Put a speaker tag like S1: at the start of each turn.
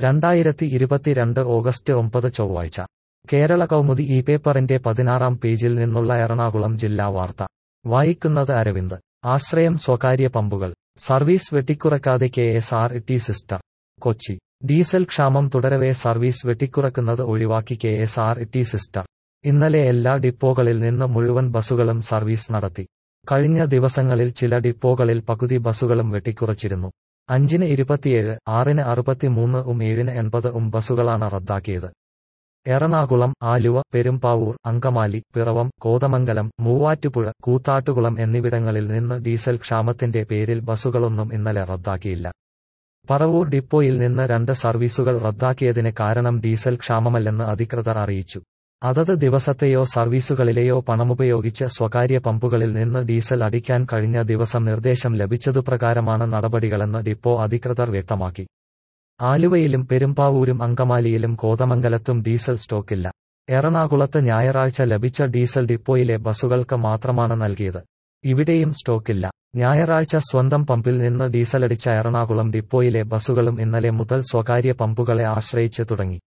S1: രണ്ടായിരത്തി ഇരുപത്തിരണ്ട് ഓഗസ്റ്റ് ഒമ്പത് ചൊവ്വാഴ്ച കേരള കൗമുദി ഈ പേപ്പറിന്റെ പതിനാറാം പേജിൽ നിന്നുള്ള എറണാകുളം ജില്ലാ വാർത്ത വായിക്കുന്നത് അരവിന്ദ് ആശ്രയം സ്വകാര്യ പമ്പുകൾ സർവീസ് വെട്ടിക്കുറക്കാതെ കെ എസ് ആർ ടി സിസ്റ്റർ കൊച്ചി ഡീസൽ ക്ഷാമം തുടരവേ സർവീസ് വെട്ടിക്കുറക്കുന്നത് ഒഴിവാക്കി കെ എസ് ആർ ടി സിസ്റ്റർ ഇന്നലെ എല്ലാ ഡിപ്പോകളിൽ നിന്ന് മുഴുവൻ ബസുകളും സർവീസ് നടത്തി കഴിഞ്ഞ ദിവസങ്ങളിൽ ചില ഡിപ്പോകളിൽ പകുതി ബസുകളും വെട്ടിക്കുറച്ചിരുന്നു അഞ്ചിന് ഇരുപത്തിയേഴ് ആറിന് അറുപത്തിമൂന്ന് ഉം ഏഴിന് എൺപത് ഉം ബസുകളാണ് റദ്ദാക്കിയത് എറണാകുളം ആലുവ പെരുമ്പാവൂർ അങ്കമാലി പിറവം കോതമംഗലം മൂവാറ്റുപുഴ കൂത്താട്ടുകുളം എന്നിവിടങ്ങളിൽ നിന്ന് ഡീസൽ ക്ഷാമത്തിന്റെ പേരിൽ ബസുകളൊന്നും ഇന്നലെ റദ്ദാക്കിയില്ല പറവൂർ ഡിപ്പോയിൽ നിന്ന് രണ്ട് സർവീസുകൾ റദ്ദാക്കിയതിന് കാരണം ഡീസൽ ക്ഷാമമല്ലെന്ന് അധികൃതർ അറിയിച്ചു അതത് ദിവസത്തെയോ സർവീസുകളിലെയോ പണമുപയോഗിച്ച് സ്വകാര്യ പമ്പുകളിൽ നിന്ന് ഡീസൽ അടിക്കാൻ കഴിഞ്ഞ ദിവസം നിർദ്ദേശം ലഭിച്ചതുപ്രകാരമാണ് നടപടികളെന്ന് ഡിപ്പോ അധികൃതർ വ്യക്തമാക്കി ആലുവയിലും പെരുമ്പാവൂരും അങ്കമാലിയിലും കോതമംഗലത്തും ഡീസൽ സ്റ്റോക്കില്ല എറണാകുളത്ത് ഞായറാഴ്ച ലഭിച്ച ഡീസൽ ഡിപ്പോയിലെ ബസുകൾക്ക് മാത്രമാണ് നൽകിയത് ഇവിടെയും സ്റ്റോക്കില്ല ഞായറാഴ്ച സ്വന്തം പമ്പിൽ നിന്ന് ഡീസലടിച്ച എറണാകുളം ഡിപ്പോയിലെ ബസുകളും ഇന്നലെ മുതൽ സ്വകാര്യ പമ്പുകളെ ആശ്രയിച്ച് തുടങ്ങി